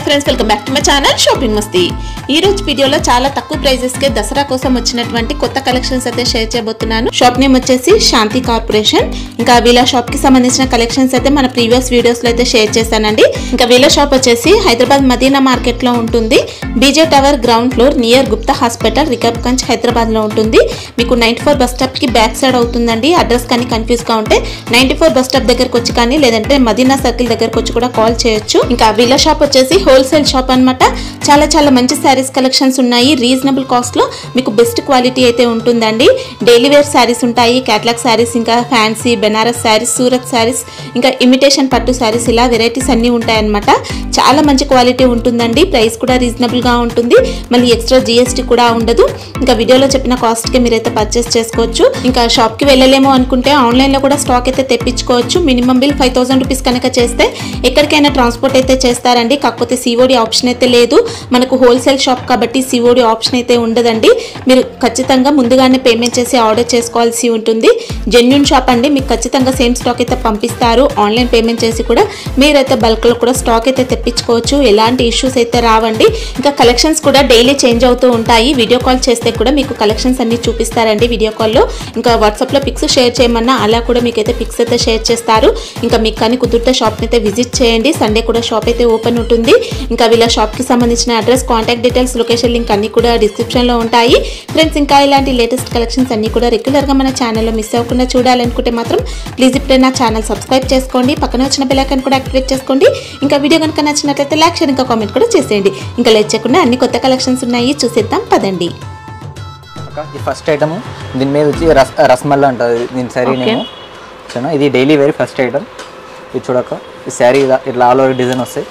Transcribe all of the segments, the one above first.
Friends welcome back to my channel shopping Masti ఈ రోజు వీడియోలో చాలా తక్కువ ప్రైజెస్ కి దసరా కోసం వచ్చినటువంటి కొత్త కలెక్షన్స్ అయితే షేర్ చేయబోతున్నాను షాప్ నేమ్ వచ్చేసి శాంతి కార్పొరేషన్ ఇంకా వీళ్ళ షాప్ కి సంబంధించిన కలెక్షన్స్ అయితే మన ప్రీవియస్ వీడియోస్ లో అయితే షేర్ చేశానండి ఇంకా వీళ్ళ షాప్ వచ్చేసి హైదరాబాద్ మదీనా మార్కెట్ లో ఉంటుంది B J tower ground floor near Gupta hospital Rikabganj Hyderabad లో ఉంటుంది మీకు నైన్టీ ఫోర్ బస్ స్టాప్ కి బ్యాక్ సైడ్ అవుతుందండి అడ్రస్ కానీ కన్ఫ్యూజ్ గా ఉంటే నైన్టీ ఫోర్ బస్ స్టాప్ దగ్గరకు వచ్చి కానీ లేదంటే మదీనా సర్కిల్ దగ్గరకు వచ్చి కూడా కాల్ చేయొచ్చు ఇంకా వీళ్ళ షాప్ వచ్చేసి హోల్సేల్ షాప్ అన్నమాట చాలా చాలా మంచి శారీస్ కలెక్షన్స్ ఉన్నాయి రీజనబుల్ కాస్ట్ లో మీకు బెస్ట్ క్వాలిటీ అయితే ఉంటుందండి డైలీ వేర్ శారీస్ ఉంటాయి క్యాట్లాగ్ శారీస్ ఇంకా ఫ్యాన్సీ బెనారస్ శారీస్ సూరత్ శారీస్ ఇంకా ఇమిటేషన్ పట్టు శారీస్ ఇలా వెరైటీస్ అన్నీ ఉంటాయన్నమాట చాలా మంచి క్వాలిటీ ఉంటుందండి ప్రైస్ కూడా రీజనబుల్ గా ఉంటుంది మళ్ళీ ఎక్స్ట్రా జిఎస్టీ కూడా ఉండదు ఇంకా వీడియోలో చెప్పిన కాస్ట్ కి మీరైతే పర్చేస్ చేసుకోవచ్చు ఇంకా షాప్ కి వెళ్ళలేమో అనుకుంటే ఆన్లైన్ లో కూడా స్టాక్ అయితే తెప్పించుకోవచ్చు minimum bill five thousand rupees కనుక చేస్తే ఎక్కడికైనా ట్రాన్స్పోర్ట్ అయితే చేస్తారండి కాకపోతే సిఓడి ఆప్షన్ అయితే లేదు మనకు హోల్సేల్ షాప్ కాబట్టి సిఓడి ఆప్షన్ అయితే ఉండదండి మీరు ఖచ్చితంగా ముందుగానే పేమెంట్ చేసి ఆర్డర్ చేసుకోవాల్సి ఉంటుంది జెన్యున్ షాప్ అండి మీకు ఖచ్చితంగా సేమ్ స్టాక్ అయితే పంపిస్తారు ఆన్లైన్ పేమెంట్ చేసి కూడా మీరైతే బల్క్లో కూడా స్టాక్ అయితే తెప్పించుకోవచ్చు ఎలాంటి ఇష్యూస్ అయితే రావండి ఇంకా కలెక్షన్స్ కూడా డైలీ చేంజ్ అవుతూ ఉంటాయి వీడియో కాల్ చేస్తే కూడా మీకు కలెక్షన్స్ అన్ని చూపిస్తారండి వీడియో కాల్లో ఇంకా వాట్సాప్లో పిక్స్ షేర్ చేయమన్నా అలా కూడా మీకు అయితే పిక్స్ అయితే షేర్ చేస్తారు ఇంకా మీకు కానీ కుదిరితే షాప్ని అయితే విజిట్ చేయండి సండే కూడా షాప్ అయితే ఓపెన్ ఉంటుంది ఇంకా వీళ్ళ షాప్కి సంబంధించిన address contact details location link అన్ని కూడా డిస్క్రిప్షన్లో ఉంటాయి ఫ్రెండ్స్ ఇంకా ఇలాంటి లేటెస్ట్ కలెక్షన్స్ అన్ని కూడా రెగ్యులర్గా మన ఛానల్లో మిస్ అవ్వకుండా చూడాలనుకుంటే మాత్రం ప్లీజ్ ఇప్పుడే నా ఛానల్ సబ్స్క్రైబ్ చేసుకోండి పక్కన వచ్చిన బెల్ ఐకాన్ కూడా యాక్టివేట్ చేసుకోండి ఇంకా వీడియో కనుక నచ్చినట్లయితే లైక్ షేర్ ఇంకా కామెంట్ కూడా చేసేయండి ఇంకా లేట్ చేయకుండా అన్ని కొత్త కలెక్షన్స్ ఉన్నాయి చూసేద్దాం పదండి అక్క ఈ ఫస్ట్ ఐటమ్ దీని మీద వచ్చి రస్ రస్మల్ అంటుంది దీని శారీ Okay. నేము సరేనా ఇది డైలీ వేర్ ఫస్ట్ ఐటమ్ ఇది చూడక ఈ శారీ ఇలా ఇట్లా ఆల్ ఓవర్ డిజైన్ వస్తాయి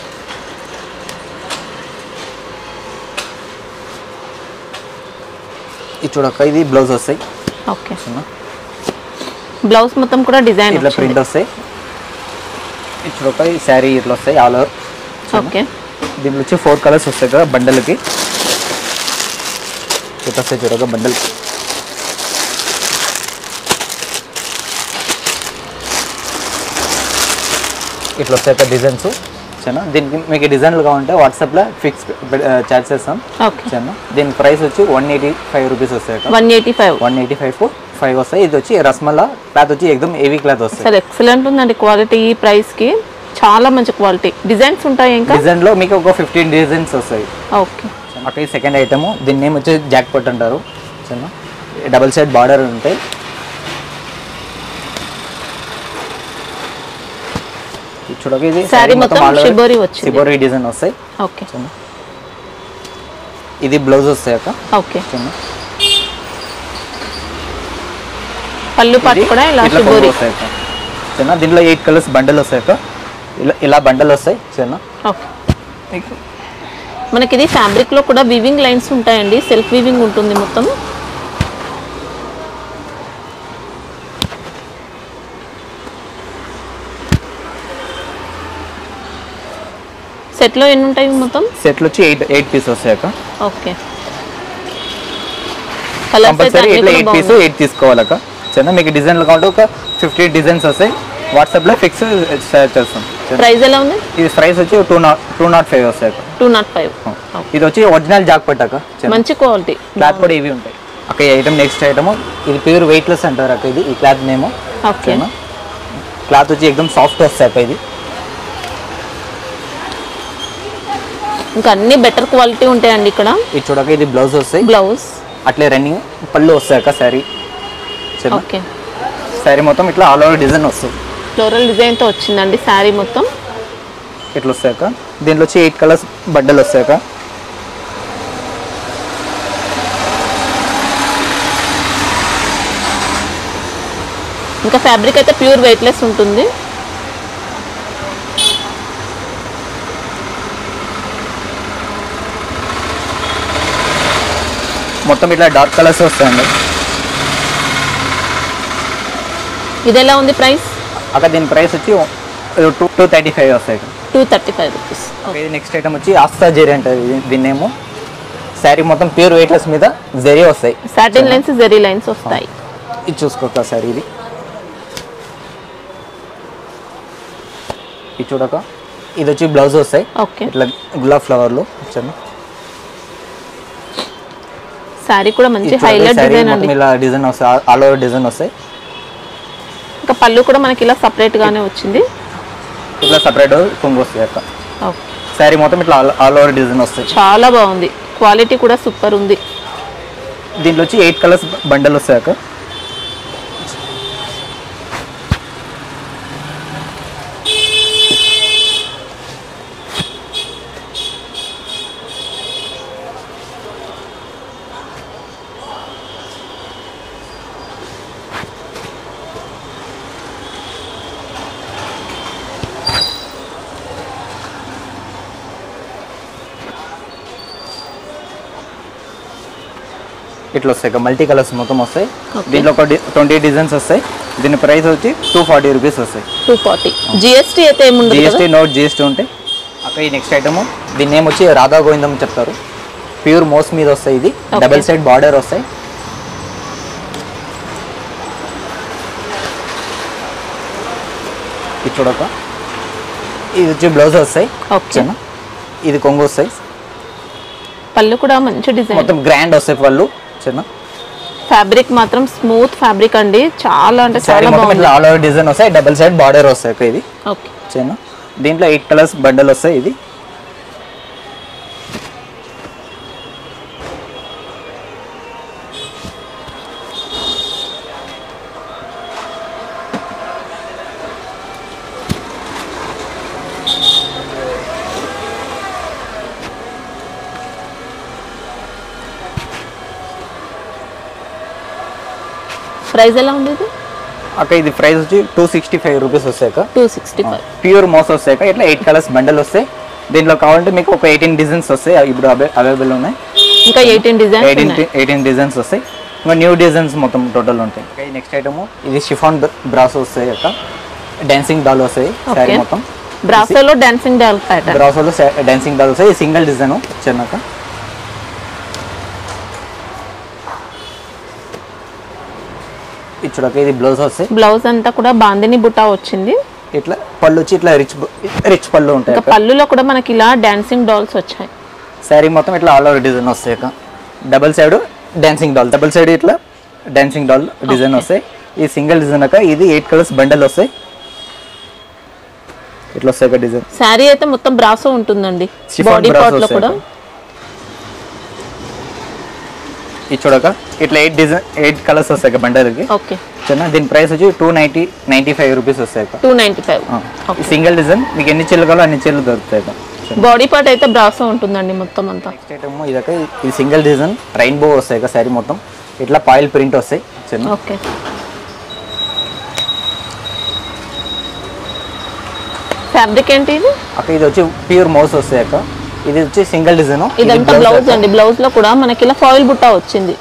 ఇది చూడక ఇది బ్లౌజ్ వస్తాయి ఓకే సరేనా బ్లౌజ్ మొత్తం కూడా డిజైన్ ఇట్లా ప్రింట్ వస్తాయి ఇది చూడక ఈ శారీ ఇట్లా వస్తాయి ఆల్ ఓవర్ ఓకే దీంట్లో వచ్చి ఫోర్ కలర్స్ వస్తాయి కదా బండల్కి ఇట్లా వస్తాయి చూడక బండల్ ఇట్లా వస్తాయి కదా డిజైన్స్ సరేనా దీనికి మీకు డిజైన్లు కావాలంటే వాట్సాప్లో ఫిక్స్ చార్జ్ చేస్తాం ఓకే సరేనా దీని ప్రైస్ వచ్చి వన్ ఎయిటీ ఫైవ్ రూపీస్ వస్తాయి అక్క one eighty five one eighty five five వస్తాయి ఇది వచ్చి రస్మలా క్లాత్ వచ్చి ఎక్దమ్ హెవీ క్లాత్ వస్తాయి అసలు ఎక్సలెంట్ ఉందండి క్వాలిటీ ఈ ప్రైస్ కి చాలా మంచి క్వాలిటీ డిజైన్స్ ఉంటాయి ఇంకా డిజైన్లో మీకు ఒక ఫిఫ్టీన్ డిజైన్స్ వస్తాయి ఓకే అక్కడ సెకండ్ ఐటమ్ దీని నేమ్ వచ్చి జాక్ పట్ అంటారు సరేనా డబల్ సైడ్ బార్డర్ ఉంటాయి ఇది చూడక ఇది Saree saree మొత్తం all over shibori వచ్చింది. shibori డిజైన్ వస్తాయి ఓకే సరేనా ఇది బ్లౌజ్ వస్తాయి అక్క ఓకే సరేనా పళ్ళు పాటు ఇది కూడా ఇలా ఇట్లా షిబోరి కొంగు వస్తాయి అక్క సరేనా దీంట్లో ఎయిట్ కలర్స్ బండల్ వస్తాయి అక్క ఇలా ఇలా బండల్ వస్తాయి సరేనా ఓకే మనకి ఇది ఫ్యాబ్రిక్ లో కూడా వివింగ్ లైన్స్ ఉంటాయండి సెల్ఫ్ వివింగ్ ఉంటుంది మొత్తం సెట్ లో ఎన్ని ఉంటాయి మొత్తం సెట్లు వచ్చి ఎయిట్ ఎయిట్ పీస్ వస్తాయి అక్క ఓకే కలర్స్ అయితే కంపల్సరీ అన్ని ఇట్లా కూడా ఎయిట్ పీస్ బాగున్నాయి ఎయిట్ తీసుకోవాలక్క సరేనా మీకు డిజైన్లు కావాలంటే ఒక ఫిఫ్టీ డిజైన్స్ వస్తాయి వాట్సాప్లో ఫిక్స్ షేర్ చేస్తాం సరేనా? ప్రైస్ ఎలా ఉంది ఇది ప్రైస్ వచ్చి two nought two nought five వస్తాయి అక్క టూ నాట్ ఫైవ్ ఇది వచ్చి ఒరిజినల్ జాక్ పట్టాక మంచి క్వాలిటీ క్లాత్ కూడా ఇవి ఉంటాయి అక్క ఈ ఐటమ్ నెక్స్ట్ ఐటమ్ ఇది ప్యూర్ వెయిట్లెస్ అంటారు అక్క ఇది ఈ క్లాత్ నేమ్ ఓకే క్లాత్ వచ్చి ఎక్దమ్ సాఫ్ట్ వస్తాయి అక్క ఇది ఇంకా అన్ని బెటర్ క్వాలిటీ ఉంటాయండి ఇక్కడ ఇది చూడక ఇది బ్లౌజ్ వస్తాయి బ్లౌజ్ అట్లే రన్నింగ్ పళ్ళు వస్తాయి అక్క శారీ సరేనా ఓకే శారీ మొత్తం ఇట్లా ఆల్ ఓవర్ డిజైన్ వస్తుంది ఫ్లోరల్ డిజైన్ తో వచ్చిందండి శారీ మొత్తం ఇట్లా వస్తాయి అక్క దీంట్లో వచ్చి ఎయిట్ కలర్స్ బడ్డలు వస్తాయి అక్క ఇంకా ఫ్యాబ్రిక్ అయితే ప్యూర్ వెయిట్లెస్ ఉంటుంది మొత్తం ఇట్లా డార్క్ కలర్స్ వస్తాయండి ఇది ఎలా ఉంది ప్రైస్ అక్కడ దీని ప్రైస్ వచ్చి టూ టూ థర్టీ ఫైవ్ వస్తాయి అక్క. టూ థర్టీ ఫైవ్ రూపీస్ ఇది నెక్స్ట్ ఐటమ్ వచ్చి ఆస్తా జెరీ అంటారు ఇది- దీన్నేమో శారీ మొత్తం ప్యూర్ వెయిట్లెస్ మీద జెరీ వస్తాయి సాటిన్ లైన్స్ జెరీ లైన్స్ వస్తాయి ఇది చూసుకోక సార్ ఇది ఇది చూడక ఇది వచ్చి బ్లౌజ్ వస్తాయి ఓకే ఇట్లా గులాబ్ ఫ్లవర్లు వచ్చాను శారీ కూడా మంచి ఇది చూడండి, హైలైట్ saree డిజైన్ మొత్తం అండి ఇలా డిజైన్ వస్తాయి ఆల్ ఓవర్ డిజైన్ వస్తాయి ఇంకా పళ్ళు కూడా మనకి ఇలా సపరేట్ గానే వచ్చింది ఇట్లా సపరేట్ కొంగు వస్తాయి అక్క ఓకే శారీ మొత్తం ఇట్లా ఆల్ ఆల్ ఓవర్ డిజైన్ వస్తాయి చాలా బాగుంది క్వాలిటీ కూడా సూపర్ ఉంది దీంట్లో వచ్చి ఎయిట్ కలర్స్ బండల్ వస్తాయి అక్క ఇట్లా వస్తాయి మల్టీ కలర్స్ మొత్తం వస్తాయి Okay. దీంట్లో ఒక ట్వంటీ డిజైన్స్ వస్తాయి దీని ప్రైస్ వచ్చి టూ ఫార్టీ రూపీస్ వస్తాయి టూ ఫార్టీ జిఎస్టీ అయితే ఏముండదు కదా జిఎస్టీ నోట్ జిఎస్టీ ఉంటాయి అక్కడ ఈ నెక్స్ట్ ఐటమ్ దీని నేమ్ వచ్చి రాధా గోవిందం చెప్తారు ప్యూర్ మోస్ మీద వస్తాయి ఇది Okay. డబల్ సైడ్ బార్డర్ వస్తాయి ఇది చూడక ఇది వచ్చి బ్లౌజ్ వస్తాయి ఓకే చిన్న ఇది కొంగు వస్తాయి పళ్ళు కూడా మంచి డిజైన్ మొత్తం గ్రాండ్ వస్తాయి పళ్ళు చిన్న ఫ్యాబ్రిక్ మాత్రం స్మూత్ ఫ్యాబ్రిక్ అండి చాలా అంటే శారీ చాలా మొత్తం బాగుంది ఇట్లా ఆల్ ఓవర్ డిజైన్ వస్తాయి డబల్ సైడ్ బార్డర్ వస్తాయి అక్క ఇది ఓకే చిన్న దీంట్లో ఎయిట్ కలర్స్ బండల్ వస్తాయి ఇది ప్రైస్ ఎలా ఉంది ఇది అక్క ఇది ప్రైస్ వచ్చి టూ సిక్స్టీ ఫైవ్ రూపీస్ వస్తాయి అక్క two sixty five pure moss వస్తాయి అక్క ఇట్లా ఎయిట్ కలర్స్ బండల్ వస్తాయి దీంట్లో కావాలంటే మీకు ఒక ఎయిటీన్ డిజైన్స్ వస్తాయి అవి ఇప్పుడు అవైలబుల్ ఉన్నాయి ఇంకా ఎయిటీన్ డిజైన్స్ ఎయిటీన్ ఉన్నాయి ఎయిటీన్ డిజైన్స్ వస్తాయి ఇంకా న్యూ డిజైన్స్ మొత్తం టోటల్ ఉంటాయి నెక్స్ట్ ఐటమ్ ఇది షిఫాన్ బ్రాస్ వస్తాయి అక్క డాన్సింగ్ డాల్ వస్తాయి శారీ Okay. మొత్తం బ్రాసోలో డాన్సింగ్ డాల్ ప్యాటర్న్ బ్రాసోలో డాన్సింగ్ డాల్ వస్తాయి సింగిల్ డిజైన్ చిన్నక ఇది చూడక ఇది బ్లౌజ్ వస్తాయి బ్లౌజ్ అంతా కూడా బాందిని బుట్టా వచ్చింది ఇట్లా పళ్ళు వచ్చి ఇట్లా రిచ్ రిచ్ పళ్ళు ఉంటాయి ఇంకా అక్క. పళ్ళులో కూడా మనకి ఇలా డాన్సింగ్ డాల్స్ వచ్చాయి శారీ మొత్తం ఇట్లా ఆల్ ఓవర్ డిజైన్ వస్తాయి అక్క double side dancing doll double side ఇట్లా డాన్సింగ్ డాల్ డిజైన్ వస్తాయి ఈ సింగిల్ డిజైన్ అక్క ఇది ఎయిట్ కలర్స్ బండల్ వస్తాయి ఇట్లా వస్తాయి అక్క డిజైన్ శారీ అయితే మొత్తం బ్రాసో ఉంటుందండి Chiffon బాడీ brasso పార్ట్ లో వస్తాయి కూడా అక్క. ఇది చూడక ఇట్లా ఎయిట్ డిజైన్ ఎయిట్ కలర్స్ వస్తాయి అక్క బండల్కి ఓకే చిన్న దీని ప్రైస్ వచ్చి two ninety ninety five rupees వస్తాయి అక్క టూ నైన్టీ ఫైవ్ ఈ సింగిల్ డిజైన్ మీకు ఎన్ని చీరలు కావాలో అన్ని చీరలు దొరుకుతాయి అక్క బాడీ పార్ట్ అయితే బ్రాసో ఉంటుందండి మొత్తం అంతా నెక్స్ట్ ఐటమ్ ఇదక ఇది సింగిల్ డిజైన్ రెయిన్బో వస్తాయి అక్క శారీ మొత్తం ఇట్లా పాయిల్ ప్రింట్ వస్తాయి చిన్న ఓకే ఫ్యాబ్రిక్ ఏంటి ఇది అక్క ఇది వచ్చి ప్యూర్ మౌస్ వస్తాయి అక్క ఇది వచ్చి సింగిల్ డిజైన్ ఇదంతా బ్లౌజ్ అండి బ్లౌజ్ లో కూడా మనకి ఇలా ఫాయిల్ బుట్టా వచ్చింది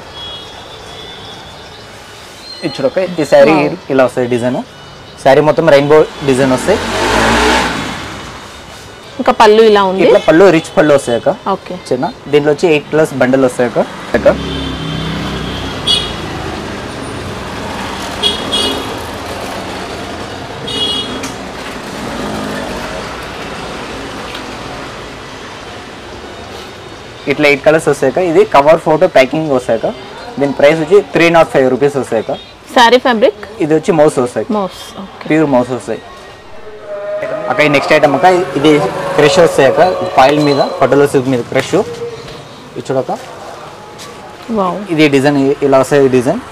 ఇది చూడక ఈ శారీ ఇలా వస్తాయి డిజైన్ శారీ మొత్తం రెయిన్బో డిజైన్ వస్తాయి ఇంకా పళ్ళు ఇలా ఉంది ఇట్లా పళ్ళు రిచ్ పళ్ళు వస్తాయి అక్క ఓకే చిన్న దీంట్లో వచ్చి ఎయిట్ ప్లస్ బండల్ వస్తాయి అక్క అక్క ఇట్లా ఎయిట్ కలర్స్ వస్తాయి అక్క ఇది కవర్ ఫోటో ప్యాకింగ్ వస్తాయి అక్క దీని ప్రైస్ వచ్చి త్రీ నాట్ ఫైవ్ రూపీస్ వస్తాయి అక్క శారీ ఫ్యాబ్రిక్ ఇది వచ్చి మౌస్ వస్తాయి మోస్ ఓకే ప్యూర్ మౌస్ వస్తాయి అక్క ఈ నెక్స్ట్ ఐటమ్ అక్క ఇది క్రష్ వస్తాయి అక్క పాయిల్ మీద పట్టుల సిల్క్ మీద క్రష్ ఇది చూడక వావ్ ఇది డిజైన్ ఇలా వస్తాయి డిజైన్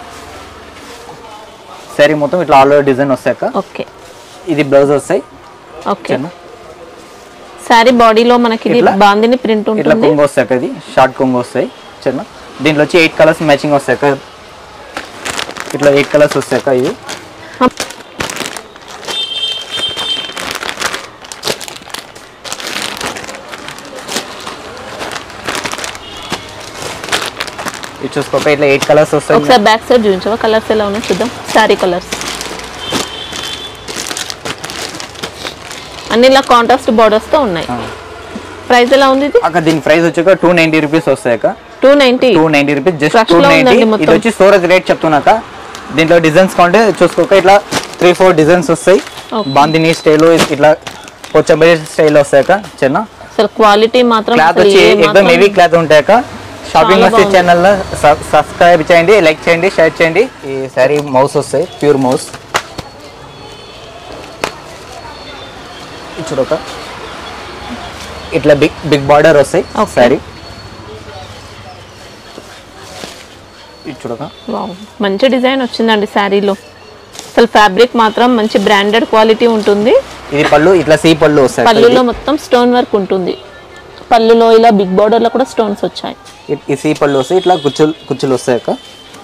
శారీ మొత్తం ఇట్లా ఆల్ ఓవర్ డిజైన్ వస్తాయి అక్క ఓకే ఇది బ్లౌజ్ వస్తాయి ఓకే చిన్న శారీ బాడీలో మనకి ఇది ఇట్లా? బాందిని ప్రింట్ ఇట్లా ఉంటుంది కొంగు వస్తాయి అక్క ఇది షార్ట్ కొంగు వస్తాయి చిన్న దీంట్లో వచ్చి ఎయిట్ కలర్స్ మ్యాచింగ్ వస్తాయి అక్క ఇట్లా ఎయిట్ కలర్స్ వస్తాయి అక్క ఇది ఇది చూసుకోక ఇట్లా ఎయిట్ కలర్స్ వస్తాయి ఒకసారి బ్యాక్ సైడ్ చూపించవా కలర్స్ ఎలా ఉన్నాయి చూద్దాం శారీ కలర్స్ అన్ని ఇలా కాంట్రాస్ట్ బార్డర్స్ తో ఉన్నాయి ప్రైస్ ఎలా ఉంది ఇది అక్క దీని ప్రైస్ వచ్చాక టూ నైంటీ రూపీస్ వస్తాయి అక్క two ninety two ninety rupees just Crush two లో నైంటీ ఉందండి మొత్తం. ఇది వచ్చి స్టోరేజ్ రేట్ చెప్తున్నాక దీంట్లో డిజైన్స్ కావాలంటే చూసుకోక ఇట్లా త్రీ ఫోర్ డిజైన్స్ వస్తాయి Okay. బాందిని స్టైల్ ఇట్లా పోచంపల్లి స్టైల్ వస్తాయక చిన్న అసలు క్వాలిటీ మాత్రం క్లాత్ అసలు వచ్చి ఏ ఎక్దమ్ మాత్రం- హెవీ క్లాత్ ఉంటాయక షాపింగ్ చాలా మస్తీ బాగుంది. ఛానల్ సబ్స్క్రైబ్ చేయండి లైక్ చేయండి షేర్ చేయండి ఈ సారీ మౌస్ వస్తాయి ప్యూర్ మౌస్ చూడక ఇట్లా బిగ్ బిగ్ బార్డర్ వస్తాయి Okay. సారీ ఇది చూడక వావ్. మంచి డిజైన్ వచ్చిందండి శారీలో అసలు ఫ్యాబ్రిక్ మాత్రం మంచి బ్రాండెడ్ క్వాలిటీ ఉంటుంది ఇది పళ్ళు ఇట్లా సీ పళ్ళు వస్తాయి పళ్ళులో మొత్తం స్టోన్ వర్క్ ఉంటుంది పళ్ళులో ఇలా బిగ్ బార్డర్ లో కూడా స్టోన్స్ వచ్చాయి ఇ- ఈ సీ పళ్ళు వస్తాయి ఇట్లా కుచ్చులు కుచ్చులు వస్తాయి అక్క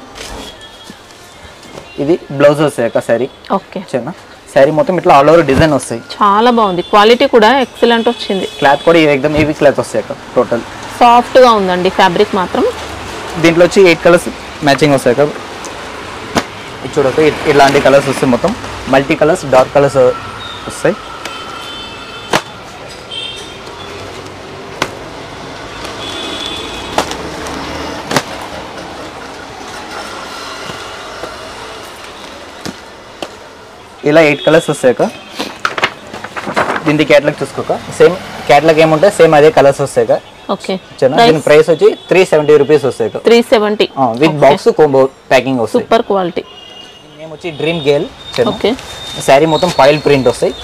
ఇది బ్లౌజ్ వస్తాయి అక్క శారీ ఓకే చిన్న శారీ మొత్తం ఇట్లా ఆల్ ఓవర్ డిజైన్ వస్తాయి చాలా బాగుంది క్వాలిటీ కూడా ఎక్సలెంట్ వచ్చింది క్లాత్ కూడా ఇది ఎక్దమ్ హెవీ క్లాత్ వస్తాయి అక్క టోటల్ సాఫ్ట్ గా ఉందండి ఫ్యాబ్రిక్ మాత్రం దీంట్లో వచ్చి ఎయిట్ కలర్స్ మ్యాచింగ్ వస్తాయి అక్క ఇది చూడక ఇ- ఇలాంటి కలర్స్ వస్తాయి మొత్తం మల్టీ కలర్స్ డార్క్ కలర్స్ వస్తాయి ఇలా ఎయిట్ కలర్స్ వస్తాయి అక్క దీనికి క్యాటలాగ్ చూసుకోక సేమ్ క్యాటలాగ్ ఏముంటాయి సేమ్ అదే కలర్స్ వస్తాయి అక్క ఓకే చిన్న దీని ప్రైస్ వచ్చి త్రీ సెవెంటీ రూపీస్ వస్తాయి అక్క three seventy with box combo packing వస్తాయి సూపర్ క్వాలిటీ నేమ్ వచ్చి డ్రీమ్ గేల్ ఓకే శారీ మొత్తం పాయిల్ ప్రింట్ వస్తాయి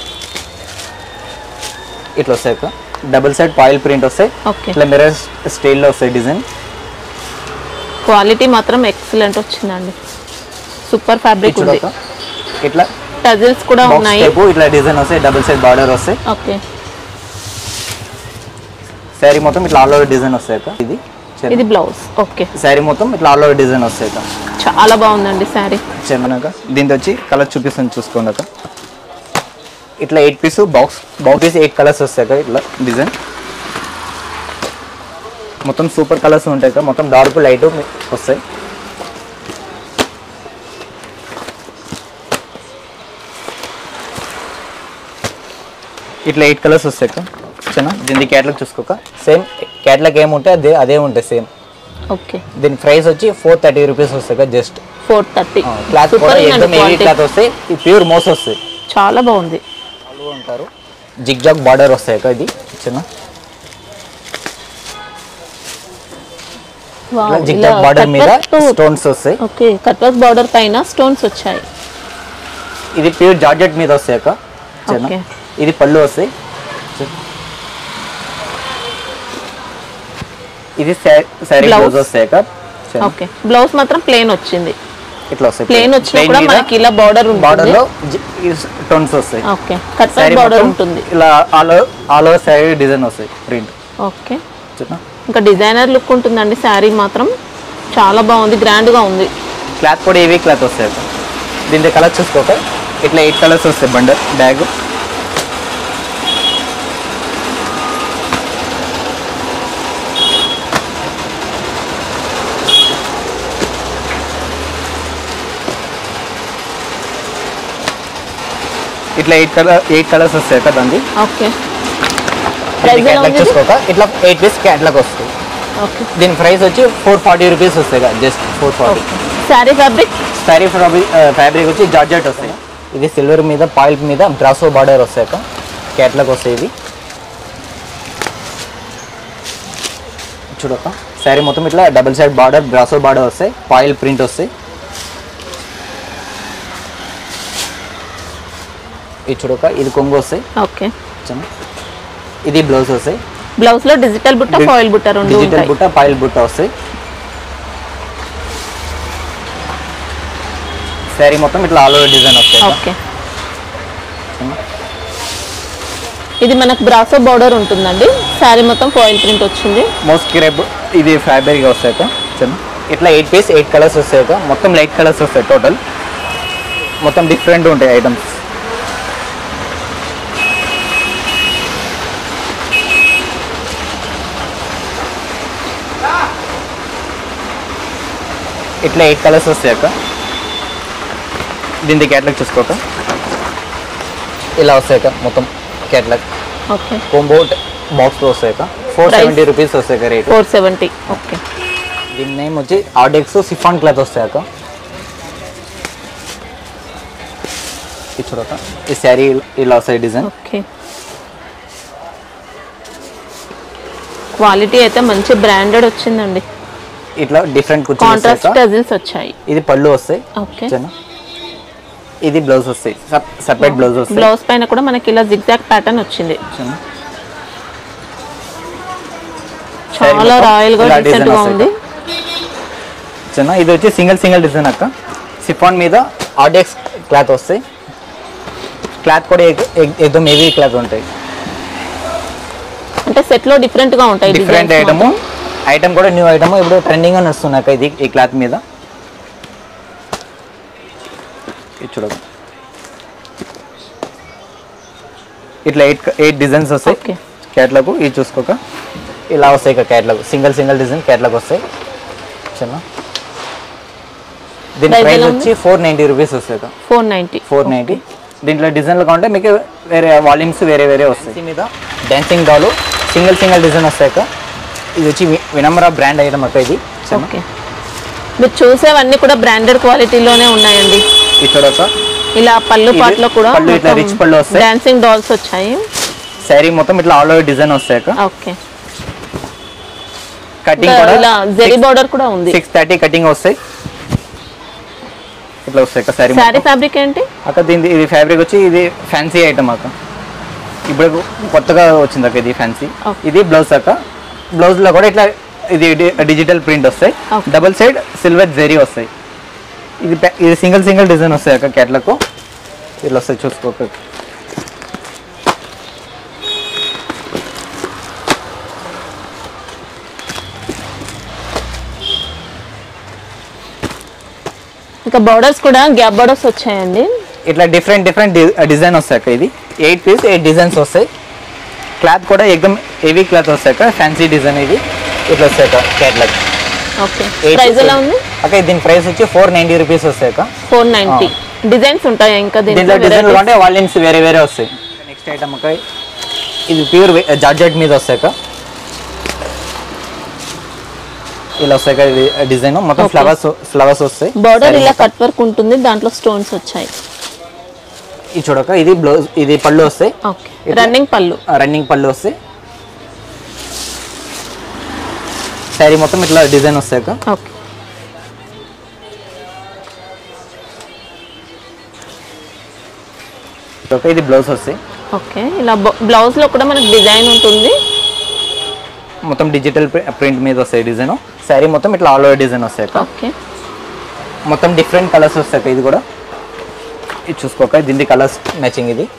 ఇట్లా వస్తాయి అక్క డబుల్ సైడ్ పాయిల్ ప్రింట్ వస్తాయి ఓకే ఇట్లా మిర్రర్ స్టైల్లో వస్తాయి డిజైన్ క్వాలిటీ మాత్రం ఎక్సలెంట్ వచ్చిందండి సూపర్ ఫ్యాబ్రిక్ ఉంది చూడక ఇట్లా టజిల్స్ కూడా బాక్స్ ఉన్నాయి టైపు ఇట్లా డిజైన్ వస్తాయి డబుల్ సైడ్ బార్డర్ వస్తాయి ఓకే శారీ మొత్తం ఇట్లా ఆల్ ఓవర్ డిజైన్ వస్తాయి అక్క ఇది ఇది బ్లౌజ్ ఓకే శారీ మొత్తం ఇట్లా ఆల్ ఓవర్ డిజైన్ వస్తాయి అక్క చాలా బాగుందండి శారీ చెందనక దీంతో వచ్చి కలర్ చూపిస్తాను చూసుకోండి అక్క ఇట్లా eight piece box box piece eight colours వస్తాయి అక్క ఇట్లా డిజైన్ మొత్తం సూపర్ కలర్స్ ఉంటాయి అక్క మొత్తం డార్క్ లైట్ వస్తాయి ఇట్లా ఎయిట్ కలర్స్ వస్తాయి అక్క చిన్న దీని క్యాటలాగ్ చూసుకోక సేమ్ క్యాటలాగ్ ఏముంటే అదే అదే ఉంటాయి సేమ్ ఓకే దీని ప్రైస్ వచ్చి ఫోర్ థర్టీ రూపీస్ వస్తాయి జస్ట్ ఫోర్ థర్టీ క్లాత్ కూడా సూపర్ ఎక్దమ్ హెవీ క్వాలిటీ క్లాత్ వస్తాయి ఈ ప్యూర్ మోస్ వస్తాయి చాలా బాగుంది వాళ్ళు అంటారు జిగ్ జాగ్ బార్డర్ వస్తాయి అక్క ఇది చిన్న జిగ్ జాగ్ బార్డర్ మీద స్టోన్స్ వస్తాయి ఓకే కట్ వర్క్ బార్డర్ పైన స్టోన్స్ వచ్చాయి ఇది ప్యూర్ జార్జెట్ మీద వస్తాయి అక్క చిన్న Okay. ఇది పళ్ళు వస్తాయి చి- ఇది శారీ Blouse. బ్లౌజ్ వస్తాయి అక్క చిన్న. ఓకే బ్లౌజ్ మాత్రం ప్లేన్ వచ్చింది ఇట్లా వస్తాయి ప్లేన్ వచ్చినా Plain కూడా మీద మనకి ఇలా బార్డర్ బార్డర్ ఉంటుంది లో టోన్స్ వస్తాయి okay cut sari work border మొత్తం ఉంటుంది ఇలా all over all over sari design వస్తాయి ప్రింట్ ఓకే చిన్న ఇంకా డిజైనర్ లుక్ ఉంటుందండి శారీ మాత్రం చాలా బాగుంది గ్రాండ్ గా ఉంది క్లాత్ కూడా ఏవీ క్లాత్ వస్తాయి అక్క దీంట్లో కలర్ చూసుకోక ఇట్లా ఎయిట్ కలర్స్ వస్తాయి బండర్ బ్యాగ్ ఇట్లా ఎయిట్ కలర్ ఎయిట్ కలర్స్ వస్తాయి అక్క దాన్ని ఓకే ప్రైస్ ఎలా క్యాట్లాగ్ ఉంది చూసుకోక ఇట్లా ఎయిట్ పీస్ క్యాట్లాగ్ వస్తాయి ఓకే దీని ప్రైస్ వచ్చి ఫోర్ ఫార్టీ రూపీస్ వస్తాయి కదా just four forty saree fabric saree fabric వచ్చి జార్జెట్ వస్తాయి ఇది సిల్వర్ మీద పాయిల్ మీద బ్రాసో బార్డర్ వస్తాయి అక్క క్యాట్లాగ్ వస్తాయి ఇది చూడక శారీ మొత్తం ఇట్లా డబుల్ సైడ్ బార్డర్ బ్రాసో బార్డర్ వస్తాయి పాయిల్ ప్రింట్ వస్తాయి ఇది చూడక ఇది కొంగు వస్తాయి ఓకే చిన్న. ఇది బ్లౌజ్ వస్తాయి బ్లౌజ్ లో డిజిటల్ బుట్ట Di- ఫాయిల్ బుట్ట రెండు డిజిటల్ ఉంటాయి బుట్ట పాయిల్ బుట్ట వస్తాయి శారీ మొత్తం ఇట్లా ఆల్ ఓవర్ డిజైన్ వస్తాయి అక్క. ఓకే ఇది మనకు బ్రాసో బార్డర్ ఉంటుందండి శారీ మొత్తం ఫాయిల్ ప్రింట్ వచ్చింది మోస్ట్ క్రేప్ ఇది ఫ్యాబ్రిక్ వస్తాయి అక్క. చిన్న ఇట్లా ఎయిట్ పీస్ ఎయిట్ కలర్స్ వస్తాయి అక్క. మొత్తం లైట్ కలర్స్ వస్తాయి టోటల్ మొత్తం డిఫరెంట్ ఉంటాయి ఐటమ్స్ ఇట్లా ఎయిట్ కలర్స్ వస్తాయి అక్క దీని క్యాట్లాగ్ చూసుకోక ఇలా వస్తాయి అక్క మొత్తం క్యాట్లాగ్ ఓకే కోంబో బాక్స్లో వస్తాయి అక్క ఫోర్ Price? సెవెంటీ రూపీస్ వస్తాయి అక్క రేట్ ఫోర్ సెవెంటీ ఓకే దీని నేమ్ వచ్చి ఆర్డెక్స్ సిఫాన్ క్లాత్ వస్తాయి అక్క ఇది చూడక ఈ శారీ ఇలా వస్తాయి డిజైన్ ఓకే క్వాలిటీ అయితే మంచి బ్రాండెడ్ వచ్చిందండి ఇట్లా డిఫరెంట్ కుర్చీలు కాంట్రాస్ట్ వస్తాయి టజిల్స్ వచ్చాయి ఇది పళ్ళు వస్తాయి ఓకే ఓకేనా ఇది బ్లౌజ్ వస్తాయి సపరేట్ బ్లౌజ్ వస్తాయి బ్లౌజ్ పైన కూడా మనకి ఇలా జిగ్జాగ్ ప్యాటర్న్ వచ్చింది ఓకేనా? చాలా మొత్తం రాయల్ గా ఇలా డీసెంట్ design గా వస్తాయి. ఉంది చిన్న ఇది వచ్చి సింగిల్ సింగిల్ డిజైన్ అక్క సిఫాన్ మీద ఆర్డెక్స్ క్లాత్ వస్తాయి క్లాత్ కూడా ఏదో హెవీ క్లాత్ ఉంటాయి అంటే సెట్ లో డిఫరెంట్ గా ఉంటాయి డిఫరెంట్ designs ఐటమ్ మాత్రం. ఐటమ్ కూడా న్యూ ఐటమ్ ఇప్పుడు ట్రెండింగ్ గా నడుస్తుంది అక్క ఇది ఈ క్లాత్ మీద ఇది చూడదు ఇట్లా ఎయిట్ ఎయిట్ డిజైన్స్ వస్తాయి Okay. క్యాట్లాగ్ ఇది చూసుకోక ఇలా వస్తాయి ఇక catalogue single single design catalogue వస్తాయి చిన్న దీని Price ప్రైస్ ఎలా వచ్చి ఫోర్ నైంటీ రూపీస్ వస్తాయి అక్క ఫోర్ నైన్టీ ఫోర్ నైంటీ దీంట్లో డిజైన్లు కావాలంటే మీకు వేరే వాల్యూమ్స్ వేరే వేరే వస్తాయి దీని మీద dancing doll single single design వస్తాయి అక్క ఇది వచ్చి వి- వినమ్ర బ్రాండ్ ఐటమ్ అక్క ఇది చిన్న. ఓకే మీరు చూసేవన్నీ కూడా బ్రాండెడ్ క్వాలిటీలోనే ఉన్నాయండి ఇది చూడక ఇలా పళ్ళు ఇది పాటలో కూడా పళ్ళు ఇట్లా rich పళ్ళు వస్తాయి. డాన్సింగ్ డాల్స్ వచ్చాయి శారీ మొత్తం ఇట్లా ఆల్ ఓవర్ డిజైన్ వస్తాయి అక్క ఓకే కటింగ్ ఇంకా కూడా ఇలా జెరీ బార్డర్ కూడా ఉంది సిక్స్ థర్టీ కటింగ్ వస్తాయి ఇట్లా వస్తాయి అక్క శారీ శారీ ఫ్యాబ్రిక్ ఏంటి అక్క దీని ఇది ఫ్యాబ్రిక్ వచ్చి ఇది ఫ్యాన్సీ ఐటమ్ అక్క ఇప్పుడు కొత్తగా వచ్చింది అక్క ఇది ఫ్యాన్సీ Okay. ఇది బ్లౌజ్ అక్క బ్లౌజ్ లో కూడా ఇట్లా ఇది డి- డిజిటల్ ప్రింట్ వస్తాయి Okay. Double side silver zari వస్తాయి ఇది ప్యా- ఇది సింగిల్ సింగిల్ డిజైన్ వస్తాయి అక్క క్యాట్లకు ఇట్లా వస్తాయి చూసుకోక ఇంకా బార్డర్స్ కూడా గ్యాప్ బార్డర్స్ వచ్చాయండి ఇట్లా డిఫరెంట్ డిఫరెంట్ డిజైన్ వస్తాయి అక్క ఇది ఎయిట్ పీస్ ఎయిట్ డిజైన్స్ వస్తాయి క్లాత్ కూడా ఎక్దమ్ హెవీ క్లాత్ వస్తాయి అక్క ఫ్యాన్సీ డిజైన్ ఇది ఇట్లా వస్తాయి అక్క క్యాట్లాగ్ ఓకే ప్రైస్ ఎలా ఉంది అక్క దీని ప్రైస్ వచ్చి ఫోర్ నైంటీ రూపీస్ వస్తాయి అక్క ఫోర్ నైన్టీ డిజైన్స్ ఉంటాయి ఇంకా దీంట్లో దీంట్లో డిజైన్లు varieties? అంటే వాల్యూమ్స్ వేరే వేరే వస్తాయి నెక్స్ట్ ఐటమ్ అక్క ఇది ప్యూర్ జార్జెట్ మీద వస్తాయి అక్క ఇలా వస్తాయి అక్క ఇది డిజైన్ మొత్తం Okay. ఫ్లవర్స్ ఫ్లవర్స్ వస్తాయి బార్డర్ Saree ఇలా మొత్తం. కట్ వర్క్ ఉంటుంది దాంట్లో స్టోన్స్ వచ్చాయి ఇది చూడక ఇది బ్లౌజ్ ఇది పళ్ళు వస్తాయి ఓకే రన్నింగ్ పళ్ళు రన్నింగ్ పళ్ళు వస్తాయి శారీ మొత్తం ఇట్లా డిజైన్ వస్తాయి అక్క ఓకే ఒక ఇది బ్లౌజ్ వస్తాయి ఓకే ఇలా బ్లౌజ్ లో కూడా మనకి డిజైన్ ఉంటుంది మొత్తం డిజిటల్ ప్రింట్ మీద వస్తాయి డిజైన్ శారీ మొత్తం ఇట్లా ఆల్ ఓవర్ డిజైన్ వస్తాయి అక్క ఓకే మొత్తం డిఫరెంట్ కలర్స్ వస్తాయి అక్క ఇది కూడా ఇది చూసుకోక దీని కలర్స్ మ్యాచింగ్ ఇది